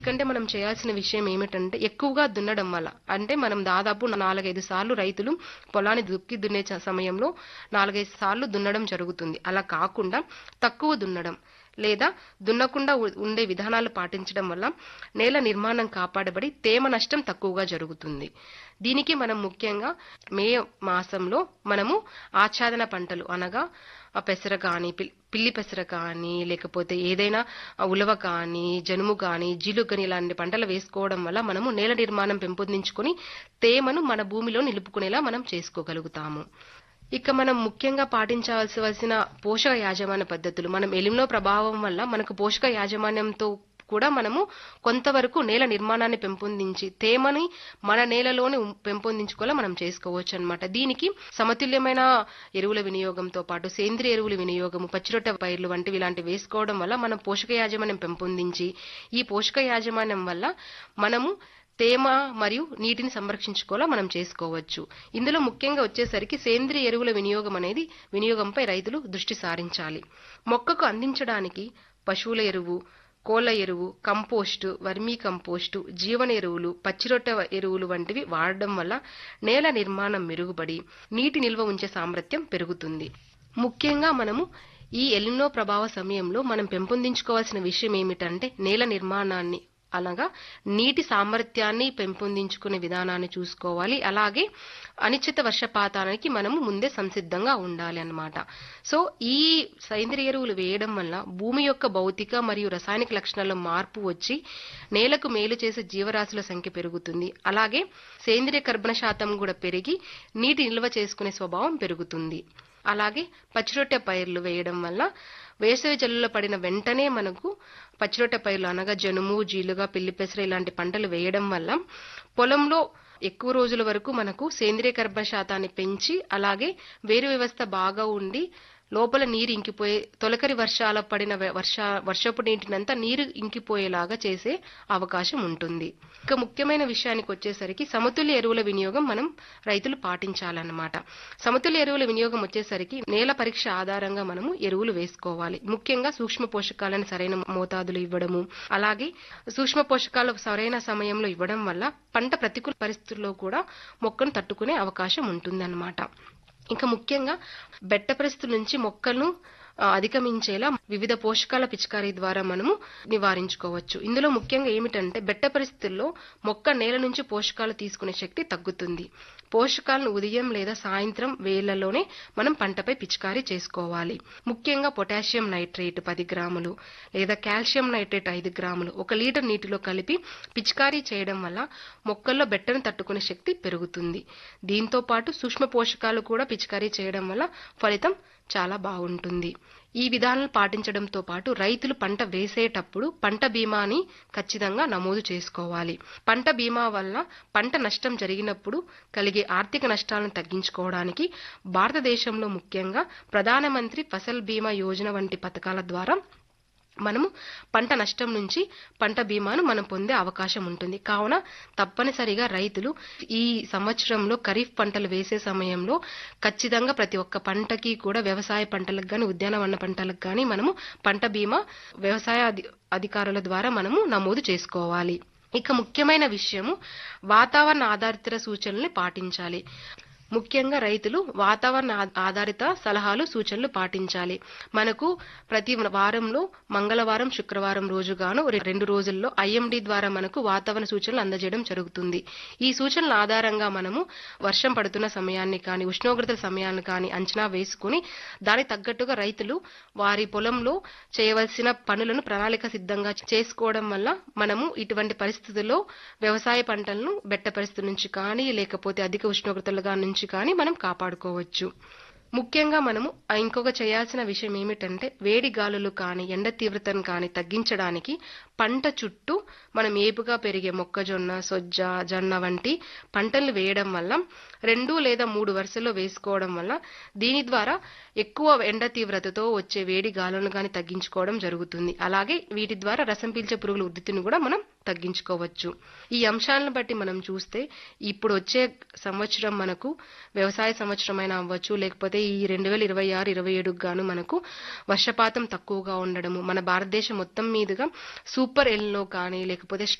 కంటే మనం చేయాల్సిన విషయం ఏమిటంటే ఎక్కువగా దున్నడం వల్ల అంటే మనం దాదాపు నాలుగైదు సార్లు రైతులు పొలాన్ని దుక్కి దున్నే చ- సమయంలో నాలుగైదు సార్లు దున్నడం జరుగుతుంది అలా కాకుండా తక్కువ దున్నడం లేదా దున్నకుండా ఉ- ఉండే విధానాలు పాటించడం వల్ల నేల నిర్మాణం కాపాడబడి తేమ నష్టం తక్కువగా జరుగుతుంది దీనికి మనం ముఖ్యంగా మే మాసంలో మనము ఆచ్ఛాదన పంటలు అనగా ఆ పెసర కానీ పిల్- పిల్లి పెసర కానీ లేకపోతే ఏదైనా ఆ ఉలవ కానీ జనుము కానీ జిలుగు కానీ ఇలాంటి పంటలు వేసుకోవడం వల్ల మనము నేల నిర్మాణం పెంపొందించుకొని తేమను మన భూమిలో నిలుపుకునేలా మనం చేసుకోగలుగుతాము ఇక మనం ముఖ్యంగా పాటించాల్సిన పోషక యాజమాన్య పద్ధతులు మనం ఎలిమ్నో ప్రభావం వల్ల మనకు పోషక యాజమాన్యంతో కూడా మనము కొంతవరకు నేల నిర్మాణాన్ని పెంపొందించి తేమని మన నేలలోనే ఉం- పెంపొందించుకోవాలా మనం చేసుకోవచ్చు అన్నమాట దీనికి సమతుల్యమైన ఎరువుల వినియోగంతో పాటు సేంద్రియ ఎరువుల వినియోగము పచ్చిరొట్ట పైర్లు వంటివి ఇలాంటివి వేసుకోవడం వల్ల మనం పోషక యాజమాన్యం పెంపొందించి ఈ పోషక యాజమాన్యం వల్ల మనము తేమ మరియు నీటిని సంరక్షించుకోవాలా మనం చేసుకోవచ్చు ఇందులో ముఖ్యంగా వచ్చేసరికి సేంద్రియ ఎరువుల వినియోగం అనేది వినియోగంపై రైతులు దృష్టి సారించాలి మొక్కకు అందించడానికి పశువుల ఎరువు కోళ్ల ఎరువు కంపోస్టు వర్మీ కంపోస్టు జీవన ఎరువులు పచ్చిరొట్ట ఎరువులు వంటివి వాడడం వల్ల నేల నిర్మాణం మెరుగుపడి నీటి నిల్వ ఉంచే సామర్థ్యం పెరుగుతుంది ముఖ్యంగా మనము ఈ ఎలినో ప్రభావ సమయంలో మనం పెంపొందించుకోవాల్సిన విషయం ఏమిటంటే నేల నిర్మాణాన్ని అనగా నీటి సామర్థ్యాన్ని పెంపొందించుకునే విధానాన్ని చూసుకోవాలి అలాగే అనిశ్చిత వర్షపాతానికి మనము ముందే సంసిద్ధంగా ఉండాలి అన్నమాట సో ఈ సేంద్రియ ఎరువులు వేయడం వల్ల భూమి యొక్క భౌతిక మరియు రసాయనిక లక్షణాల్లో మార్పు వచ్చి నేలకు మేలు చేసే జీవరాశుల సంఖ్య పెరుగుతుంది అలాగే సేంద్రియ కర్బన శాతం కూడా పెరిగి నీటి నిల్వ చేసుకునే స్వభావం పెరుగుతుంది అలాగే పచ్చిరొట్టె పైర్లు వేయడం వల్ల వేసవి జల్లులో పడిన వెంటనే మనకు పచ్చిరొట్టె పైర్లు అనగా జనుము జీలుగా పిల్లి పెసర ఇలాంటి పంటలు వేయడం వల్ల పొలంలో ఎక్కువ రోజుల వరకు మనకు సేంద్రియ కర్బన శాతాన్ని పెంచి అలాగే వేరు వ్యవస్థ బాగా ఉండి లోపల నీరు ఇంకిపోయే తొలకరి వర్షాల పడిన వె- వర్ష వర్షపు నీటినంతా నీరు ఇంకిపోయేలాగా చేసే అవకాశం ఉంటుంది ఇక ముఖ్యమైన విషయానికి వచ్చేసరికి సమతుల్య ఎరువుల వినియోగం మనం రైతులు పాటించాలన్నమాట సమతుల్య ఎరువుల వినియోగం వచ్చేసరికి నేల పరీక్ష ఆధారంగా మనము ఎరువులు వేసుకోవాలి ముఖ్యంగా సూక్ష్మ పోషకాలను సరైన మోతాదులు ఇవ్వడము అలాగే సూక్ష్మ పోషకాలు సరైన సమయంలో ఇవ్వడం వల్ల పంట ప్రతికూల పరిస్థితుల్లో కూడా మొక్కను తట్టుకునే అవకాశం ఉంటుందన్నమాట ఇంకా ముఖ్యంగా బెట్ట పరిస్థితుల నుంచి మొక్కలను ఆ, అధిగమించేలా వివిధ పోషకాల పిచికారీ ద్వారా మనము నివారించుకోవచ్చు ఇందులో ముఖ్యంగా ఏమిటంటే బెట్ట పరిస్థితుల్లో మొక్క నేల నుంచి పోషకాలు తీసుకునే శక్తి తగ్గుతుంది పోషకాలను ఉదయం లేదా సాయంత్రం వేళ్లలోనే మనం పంటపై పిచికారీ చేసుకోవాలి ముఖ్యంగా పొటాషియం నైట్రేట్ పది గ్రాములు లేదా కాల్షియం నైట్రేట్ ఐదు గ్రాములు ఒక లీటర్ నీటిలో కలిపి పిచికారీ చేయడం వల్ల మొక్కల్లో బెట్టను తట్టుకునే శక్తి పెరుగుతుంది దీంతో పాటు సూక్ష్మ పోషకాలు కూడా పిచికారీ చేయడం వల్ల ఫలితం చాలా బాగుంటుంది ఈ విధానాలు పాటించడంతో పాటు రైతులు పంట వేసేటప్పుడు పంట బీమాని ఖచ్చితంగా నమోదు చేసుకోవాలి పంట బీమా వల్ల పంట నష్టం జరిగినప్పుడు కలిగే ఆర్థిక నష్టాలను తగ్గించుకోవడానికి భారతదేశంలో ముఖ్యంగా ప్రధానమంత్రి ఫసల్ బీమా యోజన వంటి పథకాల ద్వారా మనము పంట నష్టం నుంచి పంట బీమాను మనం పొందే అవకాశం ఉంటుంది కావున తప్పనిసరిగా రైతులు ఈ సంవత్సరంలో ఖరీఫ్ పంటలు వేసే సమయంలో ఖచ్చితంగా ప్రతి ఒక్క పంటకి కూడా వ్యవసాయ పంటలకు కానీ ఉద్యానవన పంటలకు కానీ మనము పంట బీమా వ్యవసాయ అధి- అధికారుల ద్వారా మనము నమోదు చేసుకోవాలి ఇక ముఖ్యమైన విషయము వాతావరణ ఆధారిత సూచనల్ని పాటించాలి ముఖ్యంగా రైతులు వాతావరణ ఆ- ఆధారిత సలహాలు సూచనలు పాటించాలి మనకు ప్రతి వారంలో మంగళవారం శుక్రవారం రోజుగాను రె- రెండు రోజుల్లో ఐఎండి ద్వారా మనకు వాతావరణ సూచనలు అందజేయడం జరుగుతుంది ఈ సూచనల ఆధారంగా మనము వర్షం పడుతున్న సమయాన్ని కానీ ఉష్ణోగ్రతల సమయాన్ని కానీ అంచనా వేసుకుని దానికి తగ్గట్టుగా రైతులు వారి పొలంలో చేయవలసిన పనులను ప్రణాళిక సిద్ధంగా చేసుకోవడం వల్ల మనము ఇటువంటి పరిస్థితుల్లో వ్యవసాయ పంటలను బెట్ట పరిస్థితుల నుంచి కానీ లేకపోతే అధిక ఉష్ణోగ్రతలుగా నుంచి కానీ మనం కాపాడుకోవచ్చు ముఖ్యంగా మనము ఆ ఇంకొక చేయాల్సిన విషయం ఏమిటంటే వేడి గాలులు కానీ ఎండ తీవ్రతను కానీ తగ్గించడానికి పంట చుట్టూ మనం ఏపుగా పెరిగే మొక్కజొన్న సొజ్జ జొన్న వంటి పంటలు వేయడం వల్ల రెండు లేదా మూడు వరుసల్లో వేసుకోవడం వల్ల దీని ద్వారా ఎక్కువ ఎండ తీవ్రతతో వచ్చే వేడి గాలులను కానీ తగ్గించుకోవడం జరుగుతుంది అలాగే వీటి ద్వారా రసం పీల్చే పురుగుల ఉద్ధృతిని కూడా మనం తగ్గించుకోవచ్చు ఈ అంశాలను బట్టి మనం చూస్తే ఇప్పుడు వచ్చే సంవత్సరం మనకు వ్యవసాయ సంవత్సరం అయినా అవ్వచ్చు లేకపోతే ఈ రెండు వేల ఇరవై ఆరు ఇరవై ఏడుకు గాను మనకు వర్షపాతం తక్కువగా ఉండడము మన భారతదేశం మొత్తం మీదుగా సూపర్ ఎల్నో కానీ లేకపోతే